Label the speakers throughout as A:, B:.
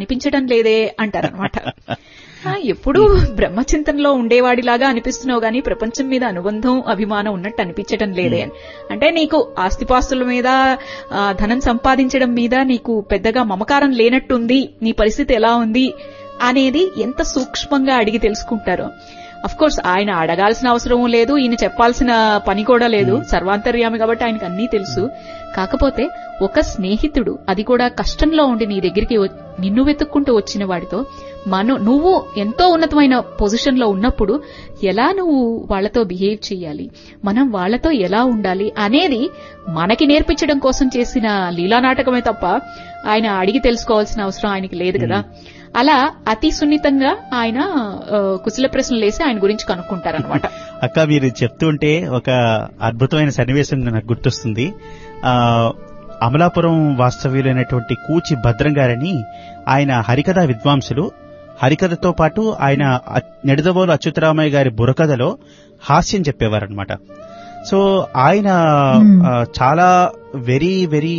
A: అనిపించడం లేదే అంటారనమాట ఎప్పుడు బ్రహ్మచింతనలో ఉండేవాడిలాగా అనిపిస్తున్నావు గానీ ప్రపంచం మీద అనుబంధం అభిమానం ఉన్నట్టు అనిపించడం లేదే అని అంటే నీకు ఆస్తిపాస్తుల మీద ఆ, ధనం సంపాదించడం మీద నీకు పెద్దగా మమకారం లేనట్టుంది నీ పరిస్థితి ఎలా ఉంది అనేది ఎంత సూక్ష్మంగా అడిగి తెలుసుకుంటారో అఫ్ కోర్స్ ఆయన అడగాల్సిన అవసరం లేదు ఈయన చెప్పాల్సిన పని కూడా లేదు సర్వాంతర్యామి కాబట్టి ఆయనకు అన్నీ తెలుసు కాకపోతే ఒక స్నేహితుడు అది కూడా కష్టంలో ఉండి నీ దగ్గరికి వ- నిన్ను వెతుక్కుంటూ వచ్చిన వాడితో మనం నువ్వు ఎంతో ఉన్నతమైన పొజిషన్ లో ఉన్నప్పుడు ఎలా నువ్వు వాళ్ళతో బిహేవ్ చేయాలి మనం వాళ్ళతో ఎలా ఉండాలి అనేది మనకి నేర్పించడం కోసం చేసిన లీలా నాటకమే తప్ప ఆయన అడిగి తెలుసుకోవాల్సిన అవసరం ఆయనకి లేదు కదా అలా అతి సున్నితంగా ఆయన ఆ, కుశల ప్రశ్నలు వేసి ఆయన గురించి కనుక్కుంటారనమాట
B: అక్క మీరు చెప్తుంటే ఒక అద్భుతమైన సన్నివేశం నాకు గుర్తొస్తుంది ఆ అమలాపురం వాస్తవ్యులైనటువంటి కూచి భద్రం గారని ఆయన హరికథ విద్వాంసులు హరికథతో పాటు ఆయన అ- నెడదవోలు అచ్యుతరామయ్య గారి బుర్రకథలో హాస్యం చెప్పేవారనమాట సో ఆయన ఆ, చాలా వెరీ వెరీ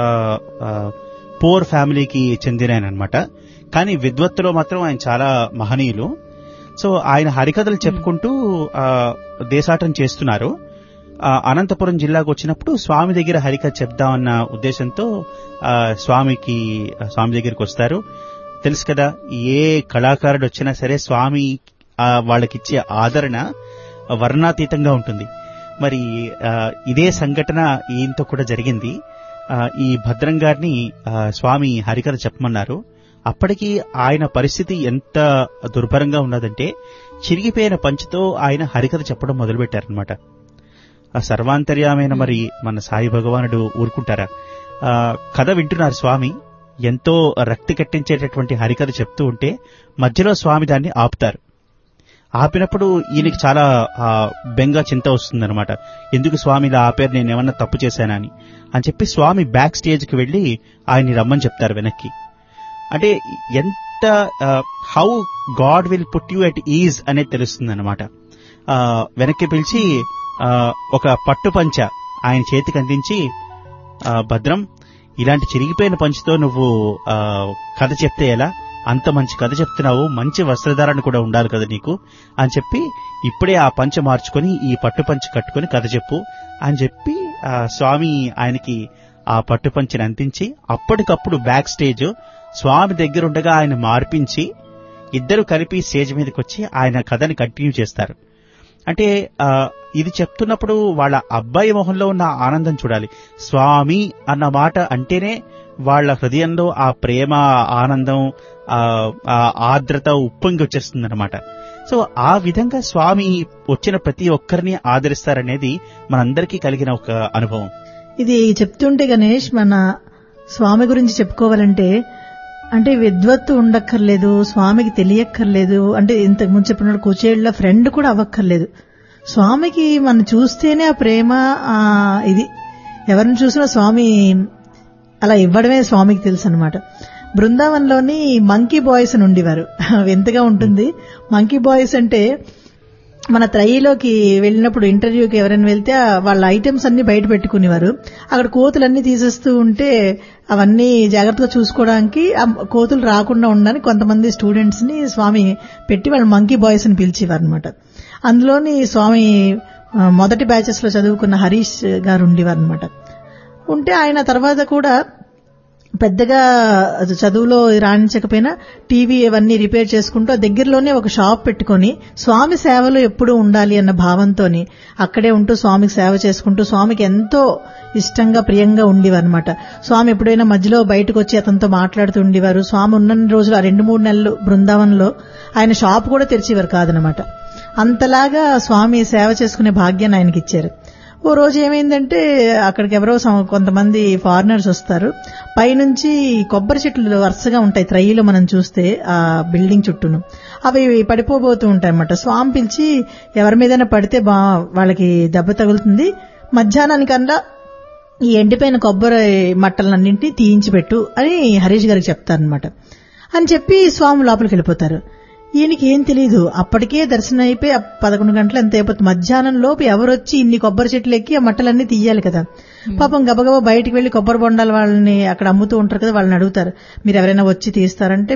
B: పోర్ ఫ్యామిలీకి చెందిన ఆయన అనమాట కానీ విద్వత్తులో మాత్రం ఆయన చాలా మహనీయులు సో ఆయన హరికథలు చెప్పుకుంటూ ఆ, దేశాటం చేస్తున్నారు ఆ, అనంతపురం జిల్లాకు వచ్చినప్పుడు స్వామి దగ్గర హరికథ చెప్దామన్న ఉద్దేశంతో ఆ, స్వామికి ఆ, స్వామి దగ్గరికి వస్తారు తెలుసు కదా ఏ కళాకారుడు వచ్చినా సరే స్వామి ఆ, వాళ్ళకిచ్చే ఆదరణ వర్ణాతీతంగా ఉంటుంది మరి ఆ, ఇదే సంఘటన ఈయనతో కూడా జరిగింది ఆ, ఈ భద్రం గారిని ఆ, స్వామి హరికథ చెప్పమన్నారు అప్పటికి ఆయన పరిస్థితి ఎంత దుర్భరంగా ఉన్నదంటే చిరిగిపోయిన పంచుతో ఆయన హరికథ చెప్పడం మొదలుపెట్టారనమాట ఆ సర్వాంతర్యమైన మరి మన సాయి భగవానుడు ఊరుకుంటారా ఆ కథ వింటున్నారు స్వామి ఎంతో రక్తి కట్టించేటటువంటి హరికథ చెప్తూ ఉంటే మధ్యలో స్వామి దాన్ని ఆపుతారు ఆపినప్పుడు ఈయనకి చాలా ఆ, బెంగ చింత వస్తుందన్నమాట ఎందుకు స్వామి ఇలా ఆపారు నేను ఏమన్నా తప్పు చేశానని అని చెప్పి స్వామి బ్యాక్ స్టేజ్కి వెళ్లి ఆయన్ని రమ్మని చెప్తారు వెనక్కి అంటే ఎంత how God will put you at ease అనేది తెలుస్తుంది అనమాట వెనక్కి పిలిచి ఆ, ఒక పట్టు పంచ ఆయన చేతికి అందించి ఆ, భద్రం ఇలాంటి చిరిగిపోయిన పంచుతో నువ్వు ఆ, కథ చెప్తే ఎలా అంత మంచి కథ చెప్తున్నావు మంచి వస్త్రధారణ కూడా ఉండాలి కదా నీకు అని చెప్పి ఇప్పుడే ఆ పంచ మార్చుకొని ఈ పట్టు పంచ కట్టుకొని కథ చెప్పు అని చెప్పి ఆ, స్వామి ఆయనకి ఆ పట్టు పంచని అందించి అప్పటికప్పుడు బ్యాక్ స్టేజ్ స్వామి దగ్గరుండగా ఆయన మార్పించి ఇద్దరు కలిపి స్టేజ్ మీదకి వచ్చి ఆయన కథని కంటిన్యూ చేస్తారు అంటే ఆ, ఇది చెప్తున్నప్పుడు వాళ్ళ అబ్బాయి మొహంలో ఉన్న ఆనందం చూడాలి స్వామి అన్న మాట అంటేనే వాళ్ళ హృదయంలో ఆ ప్రేమ ఆ ఆనందం ఆ ఆ ఆర్ద్రత ఉప్పొంగి వచ్చేస్తుంది అనమాట సో ఆ విధంగా స్వామి వచ్చిన ప్రతి ఒక్కరిని ఆదరిస్తారనేది మనందరికీ కలిగిన ఒక అనుభవం
C: ఇది చెప్తుంటే గణేష్ మన స్వామి గురించి చెప్పుకోవాలంటే అంటే విద్వత్తు ఉండక్కర్లేదు స్వామికి తెలియక్కర్లేదు అంటే ఇంతకు ముందు చెప్పినట్టు కుచేళ్ల ఫ్రెండ్ కూడా అవ్వక్కర్లేదు స్వామికి మనం చూస్తేనే ఆ ప్రేమ ఆ ఇది ఎవరిని చూసినా స్వామి అలా ఇవ్వడమే స్వామికి తెలుసు అనమాట బృందావనంలోని మంకీ బాయ్స్ అని ఉండేవారు వింతగా ఉంటుంది మంకీ బాయ్స్ అంటే మన త్రయిలోకి వెళ్ళినప్పుడు ఇంటర్వ్యూకి ఎవరైనా వెళ్తే ఆ వాళ్ళ ఐటమ్స్ అన్ని బయట పెట్టుకునేవారు అక్కడ కోతులన్నీ తీసేస్తూ ఉంటే అవన్నీ జాగ్రత్తగా చూసుకోవడానికి ఆ కోతులు రాకుండా ఉండడానికి కొంతమంది స్టూడెంట్స్ ని స్వామి పెట్టి వాళ్ళు మంకీ బాయ్స్ అని పిలిచేవారు అనమాట అందులోని స్వామి ఆ, మొదటి బ్యాచెస్ లో చదువుకున్న హరీష్ గారు ఉండేవారు అనమాట ఉంటే ఆయన తర్వాత కూడా పెద్దగా అది చదువులో రాణించకపోయినా టీవీ ఇవన్నీ రిపేర్ చేసుకుంటూ ఆ దగ్గరలోనే ఒక షాప్ పెట్టుకొని స్వామి సేవలో ఎప్పుడూ ఉండాలి అన్న భావంతోని అక్కడే ఉంటూ స్వామికి సేవ చేసుకుంటూ స్వామికి ఎంతో ఇష్టంగా ప్రియంగా ఉండేవారు అనమాట స్వామి ఎప్పుడైనా మధ్యలో బయటకు వచ్చి అతనితో మాట్లాడుతూ ఉండేవారు స్వామి ఉన్న రోజులు ఆ రెండు మూడు నెలలు బృందావనంలో ఆయన షాప్ కూడా తెరిచేవారు కాదనమాట అంతలాగా స్వామి సేవ చేసుకునే భాగ్యాన్ని ఆయనకి ఇచ్చారు ఓ రోజు ఏమైందంటే అక్కడికి ఎవరో సం- కొంతమంది ఫారినర్స్ వస్తారు పైనుంచి కొబ్బరి చెట్లు వరుసగా ఉంటాయి త్రయిలో మనం చూస్తే ఆ బిల్డింగ్ చుట్టూను అవి పడిపోబోతూ ఉంటాయి అన్నమాట స్వామి పిలిచి ఎవరి మీదైనా పడితే బా వాళ్ళకి దెబ్బ తగులుతుంది మధ్యాహ్నానికల్లా ఈ ఎండిపోయిన కొబ్బరి మట్టలన్నింటినీ తీయించి పెట్టు అని హరీష్ గారికి చెప్తారనమాట అని చెప్పి స్వామి లోపలికి వెళ్ళిపోతారు ఈయనకి ఏం తెలియదు అప్పటికే దర్శనం అయిపోయి ఆ పదకొండు గంటలు ఎంత అయిపోతుంది మధ్యాహ్నం లోపు ఎవరు వచ్చి ఇన్ని కొబ్బరి చెట్లు ఎక్కి ఆ మట్టలన్నీ తీయాలి కదా పాపం గబగబా బయటికి వెళ్లి కొబ్బరి బొండాల వాళ్ళని అక్కడ అమ్ముతూ ఉంటారు కదా వాళ్ళని అడుగుతారు మీరు ఎవరైనా వచ్చి తీస్తారంటే